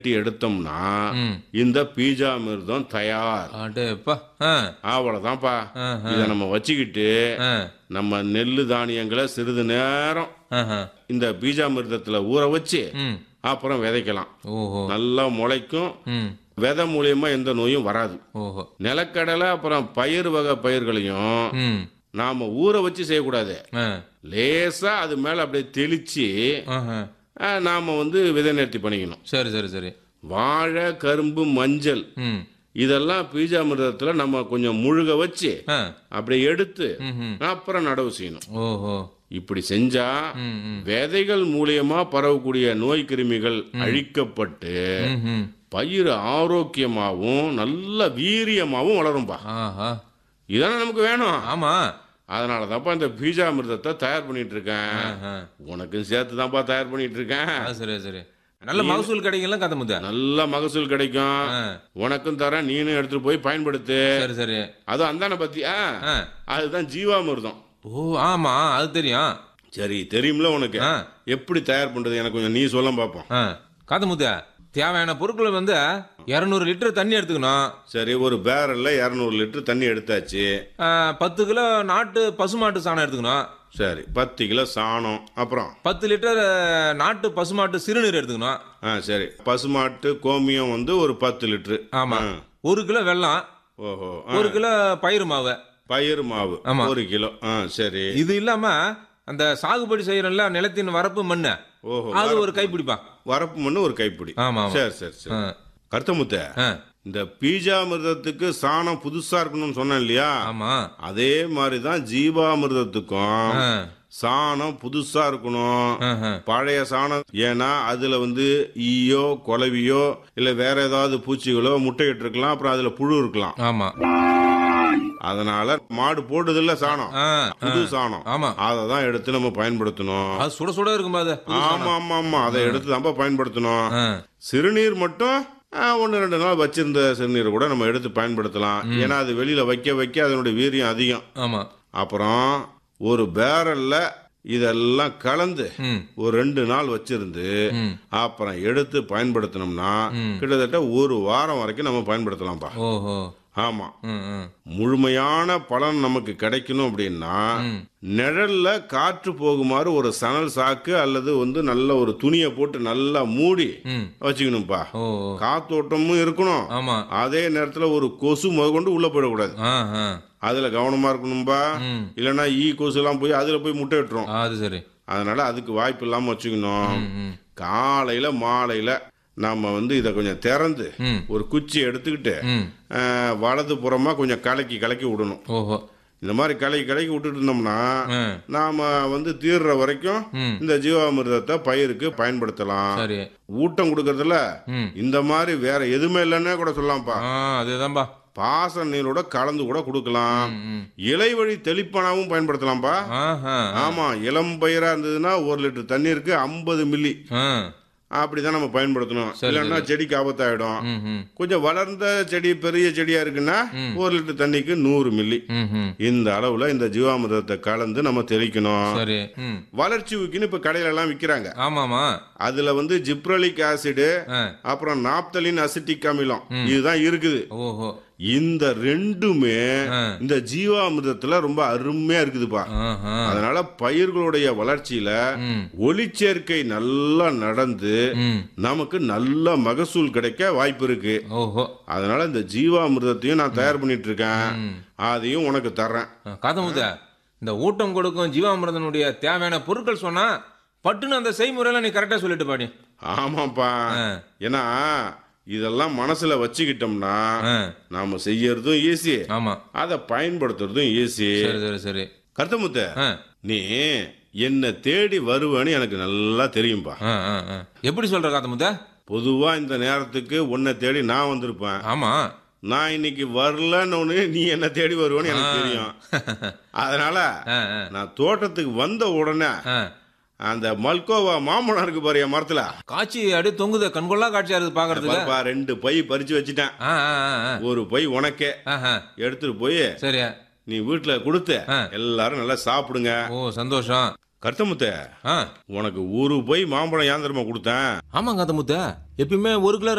வெட்டி எடுத்தோம்னா ம். இந்த பீஜாமிர்தம் தயார் அடேப்பா ஆ அவ்வளவுதான்ப்பா ஆஹா. இத நம்ம வச்சுக்கிட்டு ஆ நம்ம நெல்லு தானியங்களை சிறிது நேரம் ஆஹா. இந்த பீஜாமிர்தத்துல ஊற வச்சு ம் அப்புறம் விதைக்கலாம் ஓஹோ நல்லா முளைக்கும் ம் விதை மூலியமா எந்த நோயும் வராது ஓஹோ நிலக்கடலை அப்புறம் பயிர் வகை பயிர்களையும் ம் நாம ஊற வச்சு செய்யக்கூடாது ஆ லேசா அது மேல அப்படியே தெளிச்சு ஆஹா. ஆ, நாம வந்து விதை நேர்த்தி பண்ணிக்கணும் சரி சரி சரி வாழை கரும்பு மஞ்சள் ம் இதெல்லாம் பீஜாமிர்தத்துல நம்ம கொஞ்சம் முழுக வச்சு ஆ அப்படியே எடுத்து ம்ஹும். அப்புறம் நடவு செய்யணும் ஓஹோ இப்படி செஞ்சா ம் ம் விதைகள் மூலியமா பரவக்கூடிய நோய் கிருமிகள் அழிக்கப்பட்டு ம்ஹும். பயிர் ஆரோக்கியமாகவும் நல்ல வீரியமாகவும் வளரும்பா ஆஹா இதானே நமக்கு வேணும் ஆமா அதனால தான்ப்பா இந்த பீஜாமிர்தத்தை தயார் பண்ணிட்டு இருக்கேன் ஆஹா. உனக்கும் சேர்த்து தான்ப்பா தயார் பண்ணிட்டு இருக்கேன் அது சரி சரி நல்ல மகசூல் கிடைக்கல கதை முத்த நல்ல மகசூல் கிடைக்கும் ஆ. உனக்கும் தரேன் நீனும் எடுத்துட்டு போய் பயன்படுத்து சரி சரி அதுவும் அந்தான பத்தியா ஆ அதுதான் ஜீவாமிர்தம் ஓ ஆமா அது தெரியும் சரி தெரியும்ல உனக்கு ஆ. எப்படி தயார் பண்றது எனக்கு கொஞ்சம் நீ சொல்ல பார்ப்போம் ஆ காது முத்த தேவையான பொருட்கள் வந்து இரநூறு லிட்டர் தண்ணி எடுத்துக்கணும் சரி ஒரு பேரல்ல இரநூறு லிட்டர் தண்ணி எடுத்தாச்சு ஆ, பத்து கிலோ நாட்டு பசுமாட்டு சாணம் எடுத்துக்கணும் சரி பத்து கிலோ சாணம் அப்புறம் பத்து லிட்டர் அஹ், நாட்டு பசுமாட்டு சிறுநீர் எடுத்துக்கணும் ஆ சரி பசுமாட்டு கோமியம் வந்து ஒரு பத்து லிட்டரு ஆமா ஆ. ஒரு கிலோ வெல்லம் ஓஹோ ஆ. ஒரு கிலோ பயிறு மாவு பயிர் மாவு ஆமா. ஒரு கிலோ ஆ சரி இது இல்லாம அந்த சாகுபடி செய்யறோம்ல நிலத்தின் வரப்பு மண்ணு ஓஹோ அது ஒரு கைப்பிடிப்பா வரப்பு மண்ணு ஒரு கைப்பிடி ஆமா ஆமா சரி சரி சரி ஆ, கருத்தமுத்த ஆ, இந்த பீஜாமிர்தத்துக்கு சாணம் புதுசா இருக்கணும்னு சொன்னேன் இல்லையா ஆமா அதே மாதிரி தான் ஜீவாமிர்தத்துக்கும் ஆ, சாணம் புதுசா இருக்கணும் ஆஹா. பழைய சாணம் ஏன்னா அதுல வந்து ஈயோ குலவியோ இல்ல வேற ஏதாவது பூச்சிகளோ முட்டையிட்டு இருக்கலாம் அப்புறம் அதுல புழு இருக்கலாம் ஆமா அதனால மாடு போடுதில்ல சாணம் ஆ, புது சாணம் ஆமா அதை தான் எடுத்து நம்ம பயன்படுத்தணும் அது சுட சுட இருக்கும்பா அது ஆமா ஆமா ஆமா அதை எடுத்து தான் பயன்படுத்தணும் ஆ, சிறுநீர் மட்டும் ஒன்று ரெண்டு நாள் வச்சிருந்த சிறுநீர் கூட நம்ம எடுத்து பயன்படுத்தலாம் ஏன்னா அது வெளியில வைக்க வைக்க அதனுடைய வீரியம் அதிகம் ஆமா அப்புறம் ஒரு பேரல்ல இதெல்லாம் கலந்து ம் ஒரு ரெண்டு நாள் வச்சிருந்து ம் அப்புறம் எடுத்து பயன்படுத்தினோம்னா ம். கிட்டத்தட்ட ஒரு வாரம் வரைக்கும் நம்ம பயன்படுத்தலாம்ப்பா ஓஹோ ஆமா ம் ம் முழுமையான பலன் நமக்கு கிடைக்கணும் அப்படின்னா ம். நிழல்ல காற்று போகுமாறு ஒரு சணல் சாக்கு அல்லது வந்து நல்ல ஒரு துணியை போட்டு நல்லா மூடி ம் வச்சுக்கணும்ப்பா ஓ ஓ. காத்தோட்டமும் இருக்கணும் ஆமா அதே நேரத்துல ஒரு கொசு முதற்கொண்டு உள்ள போயிடக்கூடாது ஆ ஆ அதுல கவனமா இருக்கணும்பா ம் இல்லைன்னா ஈ கொசு எல்லாம் போய் அதுல போய் முட்டை விட்டுரும் அது சரி அதனால அதுக்கு வாய்ப்பு இல்லாம வச்சுக்கணும் ம் ம் காலையில மாலையில நம்ம வந்து இதை கொஞ்சம் திறந்து ம் ஒரு குச்சி எடுத்துக்கிட்டு ம் அஹ், வலது புறமா கொஞ்சம் கலக்கி கலக்கி விடணும் ஓஹோ இந்த மாதிரி கலக்கி கலக்கி விட்டுட்டு இருந்தோம்னா ஆ நாம வந்து தீர்ற வரைக்கும் ம் இந்த ஜீவாமிர்தத்தை பயிருக்கு பயன்படுத்தலாம் சரி ஊட்டம் கொடுக்கறதுல ம் இந்த மாதிரி வேற எதுவுமே இல்லைன்னே கூட சொல்லலாம்ப்பா ஆ அதேதான்பா பாச நீரோட கலந்து கூட கொடுக்கலாம் ம் ம் இலை வழி தெளிப்பானாவும் பயன்படுத்தலாம்ப்பா ஆஹா ஆமா இளம் பயிரா இருந்ததுன்னா ஒரு லிட்டர் தண்ணீருக்கு ஐம்பது மில்லி ஆ அப்படிதான் நம்ம பயன்படுத்தணும் இல்லைன்னா செடிக்கு ஆபத்தாயிடும் ம் ம் கொஞ்சம் வளர்ந்த செடி பெரிய செடியா இருக்குன்னா ஒரு லிட்டர் தண்ணிக்கு நூறு மில்லி ம் ம் இந்த அளவுல இந்த ஜீவாமிர்தத்தை கலந்து நம்ம தெளிக்கணும் சரி ம் வளர்ச்சி ஊக்கின்னு இப்ப கடையில எல்லாம் விக்கிறாங்க ஆமாமா அதுல வந்து ஜிப்ரலிக் ஆசிடு ஆ அப்புறம் நாப்தலின் அசிட்டிக் அமிலம் இதுதான் இருக்குது ஓஹோ இந்த ரெண்டுமே ஆ. இந்த ஜீவாமிர்தத்துல ரொம்ப அருமையா இருக்குதுப்பா ஆஹா அதனால பயிர்களுடைய வளர்ச்சியில ம் ஒளிச்சேர்க்கை நல்லா நடந்து ம் நமக்கு நல்ல மகசூல் கிடைக்க வாய்ப்பு இருக்கு ஓஹோ அதனால இந்த ஜீவாமிர்தத்தையும் நான் தயார் பண்ணிட்டு இருக்கேன் ம் அதையும் உனக்கு தர்றேன் காதமுத இந்த ஊட்டம் கொடுக்கும் ஜீவாமிர்தனுடைய தேவையான பொருட்கள் சொன்னா பட்டுன்னு அந்த செய்முறையில நீ கரெக்டா சொல்லிட்டு பாடி ஆமாப்பா ஆ. ஏன்னா இதெல்லாம் மனசுல வச்சுக்கிட்டோம்னா ஆ நாம செய்யறதும் ஈஸி ஆமா அதை பயன்படுத்துறதும் ஈஸி சரி சரி சரி கருத்தமுத்த ஆ நீ என்ன தேடி வருவேன்னு எனக்கு நல்லா தெரியும்பா ஆ ஆ ஆ. எப்படி சொல்ற காதமுத பொதுவா இந்த நேரத்துக்கு உன்னை தேடி நான் வந்திருப்பேன் ஆமா நான் இன்னைக்கு வரலன்னு ஒண்ணு நீ என்ன தேடி வருவேன்னு எனக்கு தெரியும் அதனால ஆ ஆ நான் தோட்டத்துக்கு வந்த உடனே ஆ அந்த மல்கோவா மாம்பழம் இருக்கு பாரு என் மரத்துல காட்சி அப்படியே தொங்குது கண்கொள்ளா காட்சியா இருக்குது பாக்குறதுக்கு பாருப்பா, ரெண்டு பை பறிச்சு வச்சுட்டேன் ஆ ஆ ஆ, ஆ ஒரு பை உனக்கே ஆஹா எடுத்துட்டு போய் சரி நீ வீட்டுல கொடுத்து ஆ. எல்லாரும் நல்லா சாப்பிடுங்க ஓ சந்தோஷம் கருத்தமுத்த ஆ உனக்கு ஊருக்கு போய் மாம்பழம் ஏந்திரமா கொடுத்தேன் ஆமாங்க அந்த முத்த எப்பயுமே ஒரு கிலோ